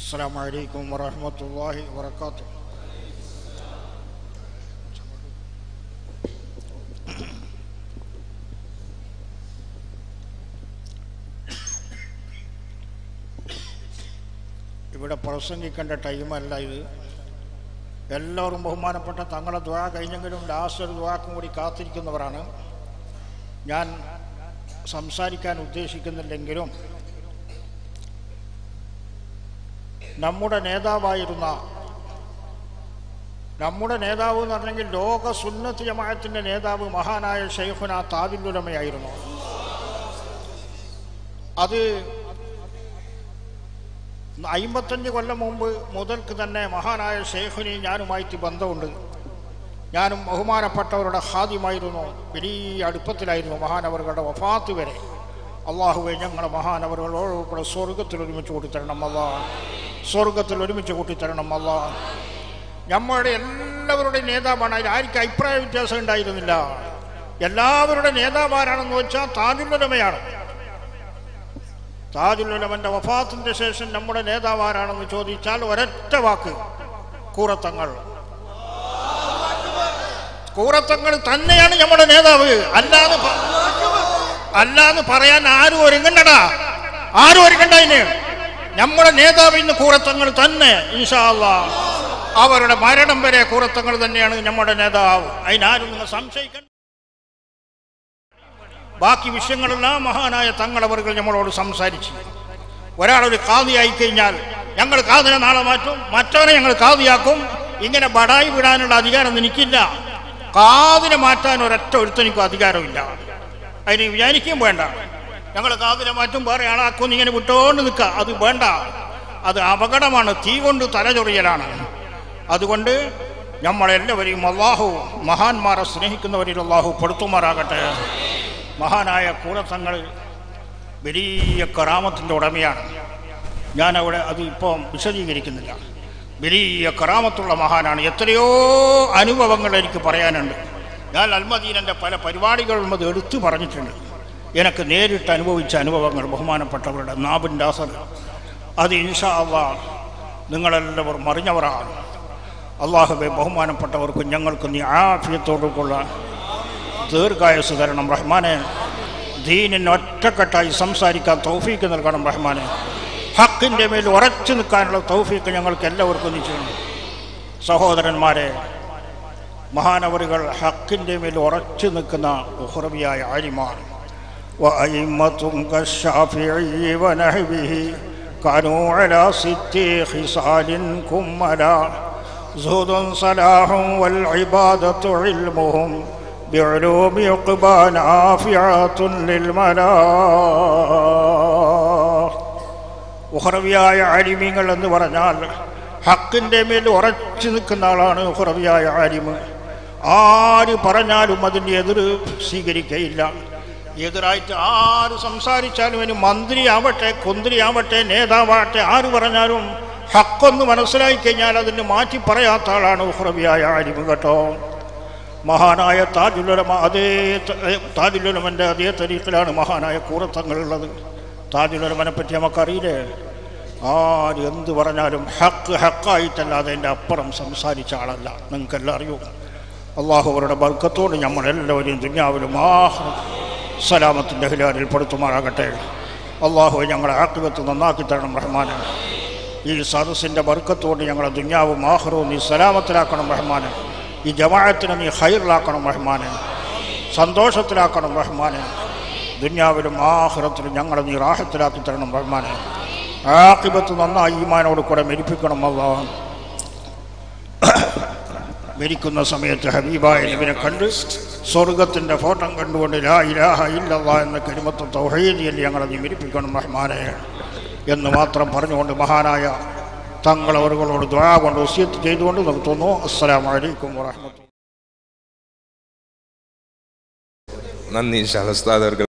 السلام عليكم ورحمة الله وبركاته ഇവിടെ പ്രസംഗിക്കേണ്ട ടൈമല്ല ഇത് എല്ലാവരും ബഹുമാനപ്പെട്ട തങ്ങളെ ദ്വാ കഴിഞ്ഞെങ്കിലും ലാസ്റ്റ് ഒരു ദ്വാക്കും കൂടി കാത്തിരിക്കുന്നവരാണ് ഞാൻ സംസാരിക്കാൻ ഉദ്ദേശിക്കുന്നില്ലെങ്കിലും നമ്മുടെ നേതാവായിരുന്ന നമ്മുടെ നേതാവ് എന്ന് പറഞ്ഞെങ്കിൽ ലോക സുന്നത്ത് ജമാഅത്തിന്റെ നേതാവ് മഹാനായ ഷെയ്ഖുന താവില്ലുലമയായിരുന്നു അത് അമ്പത്തഞ്ച് കൊല്ലം മുമ്പ് മുതൽക്ക് തന്നെ മഹാനായ ഷെയ്ഖിന് ഞാനുമായിട്ട് ബന്ധമുണ്ട് ഞാനും ബഹുമാനപ്പെട്ടവരുടെ ഹാദ്യമായിരുന്നു വലിയ അടുപ്പത്തിലായിരുന്നു മഹാനവറുകളുടെ വഫാത്ത് വരെ അള്ളാഹുവെ ഞങ്ങളെ മഹാനവറുകളോട് കൂടെ സ്വർഗത്തിൽ ഒരുമിച്ച് കൂട്ടിത്തരണം അല്ല സ്വർഗത്തിൽ ഒരുമിച്ച് കൂട്ടിത്തരണം അല്ല നമ്മളുടെ എല്ലാവരുടെയും നേതാവാണ് അതിൽ ആർക്കും അഭിപ്രായ വ്യത്യാസം ഉണ്ടായിരുന്നില്ല എല്ലാവരുടെ നേതാവാരാണെന്ന് വെച്ചാൽ താജുല്ലമയാണ് താജുലുലമന്റെ വഫാത്തിന്റെ ശേഷം നമ്മുടെ നേതാവാരാണെന്ന് ചോദിച്ചാൽ ഒരൊറ്റ വാക്ക് കൂറത്തങ്ങൾ കൂറത്തങ്ങൾ തന്നെയാണ് നമ്മുടെ നേതാവ് അല്ലാതെ പ- അല്ലാതെ പറയാൻ ആരും ഒരുങ്ങണ്ടടാ ആരും ഒരുങ്ങണ്ട അതിന് നമ്മുടെ നേതാവ് ഇന്ന് കൂറത്തങ്ങൾ തന്നെ ഇൻഷാ അള്ളാ അവരുടെ മരണം വരെ കൂറത്തങ്ങൾ തന്നെയാണ് നമ്മുടെ നേതാവ് അതിനാരും നിങ്ങൾ സംശയിക്കണം ബാക്കി വിഷയങ്ങളെല്ലാം മഹാനായ തങ്ങളവറുകൾ നമ്മളോട് സംസാരിച്ചു ഒരാളൊരു കാതിയായി കഴിഞ്ഞാൽ ഞങ്ങൾ കാതിനെ നാളെ മാറ്റും മറ്റവനെ ഞങ്ങൾ കാതിയാക്കും ഇങ്ങനെ ബടായി വിടാനുള്ള അധികാരം എനിക്കില്ല കാതിനെ മാറ്റാൻ ഒരൊറ്റ ഒരുത്തനിക്കും അധികാരമില്ല അതിന് വിചാരിക്കുകയും വേണ്ട ഞങ്ങൾ കാതിനെ മാറ്റും വേറെ ആളാക്കും ഇങ്ങനെ വിട്ടോണ്ട് നിൽക്കുക അത് വേണ്ട അത് അപകടമാണ് തീ കൊണ്ട് തലചൊറിയലാണ് അതുകൊണ്ട് നമ്മളെല്ലാവരെയും അള്ളാഹു മഹാന്മാരെ സ്നേഹിക്കുന്നവരിൽ അള്ളാഹു പെടുത്തുമാറാകട്ടെ മഹാനായ കൂടത്തങ്ങൾ വലിയ കറാമത്തിൻ്റെ ഉടമയാണ് ഞാനവിടെ അത് ഇപ്പോൾ വിശദീകരിക്കുന്നില്ല വലിയ കറാമത്തുള്ള മഹാനാണ് എത്രയോ അനുഭവങ്ങൾ എനിക്ക് പറയാനുണ്ട് ഞാൻ അൽമദീനൻ്റെ പല പരിപാടികളും അത് എടുത്തു പറഞ്ഞിട്ടുണ്ട് എനിക്ക് നേരിട്ട് അനുഭവിച്ച അനുഭവങ്ങൾ ബഹുമാനപ്പെട്ടവരുടെ നാബിൻ്റെ അസർ അത് ഇൻഷാ അള്ളാ നിങ്ങളെല്ലാവരും മറിഞ്ഞവരാണ് അള്ളാഹുബെ ബഹുമാനപ്പെട്ടവർക്കും ഞങ്ങൾക്ക് നീ ആഫിയത്തോടുള്ള ദീർഘായുസ് തരണം റഹ്മാനെ ദീനിന് ഒറ്റക്കെട്ടായി സംസാരിക്കാൻ തൗഫീക്ക് നൽകണം റഹ്മാനെ ഹക്കിൻ്റെ മേൽ ഉറച്ചു നിൽക്കാനുള്ള തൗഫീക്ക് ഞങ്ങൾക്ക് എല്ലാവർക്കും നീ ചെയ്യണം സഹോദരന്മാരെ മഹാനവറുകൾ ഹക്കിൻ്റെ മേൽ ഉറച്ചു നിൽക്കുന്ന ഉഹ്റബിയായ ആലിമാണ് وأئمة كالشافعي ونحبه كانوا على ست خصال كملا زهد صلاح والعبادة علمهم بعلوم يقبى نافعة للملا ഉഹറവിയായ ആലിമീങ്ങൾ എന്ന് പറഞ്ഞാൽ ഹക്കിൻ്റെ മേൽ ഉറച്ചു നിൽക്കുന്ന ആളാണ് ഉഹറവിയായ ആലിമ് ആര് പറഞ്ഞാലും അതിൻ്റെ എതിര് സ്വീകരിക്കയില്ല എതിരായിട്ട് ആര് സംസാരിച്ചാലും ഇനി മന്ത്രിയാവട്ടെ കുന്ത്രിയാവട്ടെ നേതാവാവട്ടെ ആര് പറഞ്ഞാലും ഹക്കൊന്ന് മനസ്സിലാക്കി കഴിഞ്ഞാൽ അതിന് മാറ്റി പറയാത്ത ആളാണ് ഉഹ്റബിയായ ആലിമ് കേട്ടോ മഹാനായ താജുലമ അതേ താജുലമൻ്റെ അതേ തരീഖിലാണ് മഹാനായ കൂറത്തങ്ങളുള്ളത് താജുലമനെ പറ്റി നമുക്കറിയില്ലേ ആര് എന്ത് പറഞ്ഞാലും ഹക്ക് ഹക്കായിട്ടല്ലാതെ എൻ്റെ അപ്പുറം സംസാരിച്ച ആളല്ല നിങ്ങൾക്കെല്ലാം അറിയൂ അള്ളാഹു അവരുടെ ബർക്കത്തോട് നമ്മളെല്ലാവരെയും ദുഞ്ഞാവിലും ആഹ് സലാമത്തിൻ്റെ ഹിലാലിൽ പെടുത്തുമാറാകട്ടെ അള്ളാഹു ഞങ്ങളെ ആക്കിവത്ത് നന്നാക്കി തരണം റഹ്മാനെ ഈ സദസ്സിൻ്റെ ബർക്കത്തോട് ഞങ്ങളെ ദുഞ്ഞാവും ആഹ്റവും നീ സലാമത്തിലാക്കണം റഹ്മാനെ ഈ ജമാഅത്തിനെ നീ ഹൈറിലാക്കണം റഹ്മാനെ സന്തോഷത്തിലാക്കണം റഹ്മാനെ ദുന്യാവിലും ആഹ്റത്തിലും ഞങ്ങളെ നീ റാഹത്തിലാക്കി തരണം റഹ്മാനെ ആക്കിബത്ത് നന്നായി ഈമാനോട് കൂടെ മരിപ്പിക്കണം അള്ളാഹ് മരിക്കുന്ന സമയത്ത് ഹബീബായ നബിനെ കണ്ട് സ്വർഗത്തിൻ്റെ ഫോട്ടോ കണ്ടുകൊണ്ട് ലാ ഇലാഹ ഇല്ലല്ലാ എന്ന കരിമത്തും തൗഹീദിയിൽ ഞങ്ങളെ നീ മരിപ്പിക്കണം റഹ്മാനെ എന്ന് മാത്രം പറഞ്ഞുകൊണ്ട് മഹാനായ തങ്ങളവറുകളോട് ദ്വാ കൊണ്ട് വസിയത്ത് ചെയ്തുകൊണ്ട് നിർത്തുന്നു അസ്സലാമു അലൈക്കും വറഹ്മത്തുള്ളാഹി നന്ദി ഇൻഷാ അല്ലാ ഉസ്താദ് അവർക്ക്